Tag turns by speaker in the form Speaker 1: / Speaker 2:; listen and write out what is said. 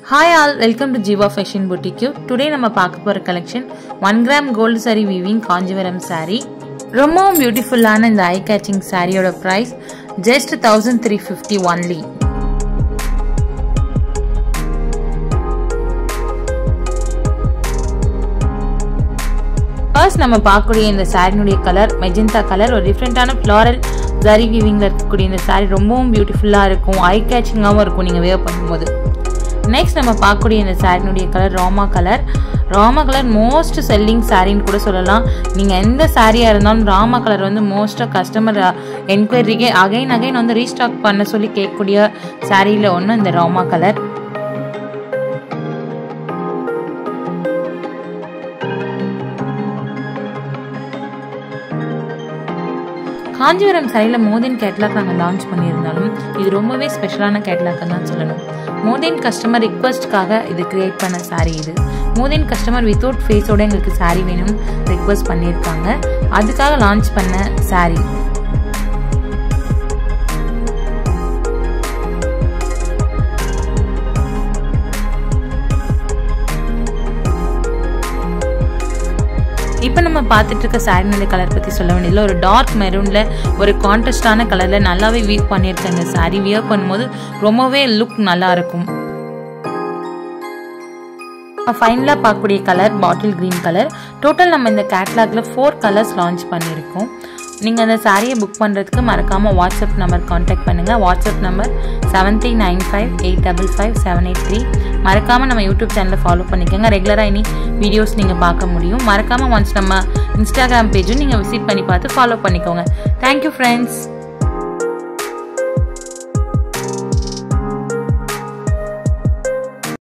Speaker 1: hi all welcome to Jeeva fashion boutique today நம்ம பார்க்க போகிற collection one gram gold sari weaving Kanchipuram sari ரொம்பவும் பியூட்டிஃபுல்லான இந்த ஐ கேச்சிங் சாரியோட price just thousand three fifty only first நம்ம பார்க்கக்கூடிய இந்த சாரினுடைய கலர் மெஜெண்டா கலர் ஒரு டிஃப்ரெண்ட்டான ஃப்ளாரல் ஜரி வீவிங்கில் இருக்கக்கூடிய இந்த சாரி ரொம்பவும் பியூட்டிஃபுல்லாக இருக்கும் ஐ கேச்சிங்காகவும் இருக்கும் நீங்கள் வேவ் பண்ணும்போது நெக்ஸ்ட் நம்ம பார்க்கக்கூடிய இந்த சாரினுடைய colour Rama colour Rama colour most selling சாரின்னு கூட சொல்லலாம் நீங்கள் எந்த சாரியாக இருந்தாலும் ராமா கலர் வந்து மோஸ்ட்டாக கஸ்டமர் என்கொயரிக்கே அகைன் அகைன் வந்து ரீஸ்டாக் பண்ண சொல்லி கேட்கக்கூடிய சாரியில் ஒன்று இந்த ராமா கலர் காஞ்சிபுரம் சாரியில் மோதின் கேட்லாக் நாங்கள் லான்ச் பண்ணியிருந்தாலும் இது ரொம்பவே ஸ்பெஷலான கேட்லாக்னு தான் சொல்லணும் மோதின் கஸ்டமர் ரிக்வஸ்ட்காக இது கிரியேட் பண்ண சாரி இது மோதின் கஸ்டமர் வித்தவுட் ஃபேஸோட எங்களுக்கு சாரி வேணும் ரிக்வஸ்ட் பண்ணியிருக்காங்க அதுக்காக லான்ச் பண்ண சாரி இப்போ நம்ம பார்த்துட்டு இருக்க சாரினுடைய கலர் பற்றி சொல்ல வேண்டியதில்லை ஒரு டார்க் மெரூனில் ஒரு கான்ட்ரஸ்டான கலரில் நல்லாவே வீவ் பண்ணியிருக்க இந்த சாரி வியர் பண்ணும்போது ரொம்பவே லுக் நல்லா இருக்கும் ஃபைனலாக பார்க்கக்கூடிய colour bottle green colour total நம்ம இந்த கேட்லாக்ல ஃபோர் கலர்ஸ் லான்ச் பண்ணியிருக்கோம் நீங்கள் அந்த சாரியை புக் பண்ணுறதுக்கு மறக்காமல் வாட்ஸ்அப் நம்பர் காண்டாக்ட் பண்ணுங்கள் WhatsApp number seven three nine five eight double five seven eight three மறக்காமல் நம்ம யூடியூப் சேனலை ஃபாலோ பண்ணிக்கோங்க ரெகுலராக இனி வீடியோஸ் நீங்கள் பார்க்க முடியும் மறக்காமல் ஒன்ஸ் நம்ம இன்ஸ்டாகிராம் பேஜும் நீங்கள் விசிட் பண்ணி பார்த்து ஃபாலோ பண்ணிக்கோங்க தேங்க்யூ ஃப்ரெண்ட்ஸ்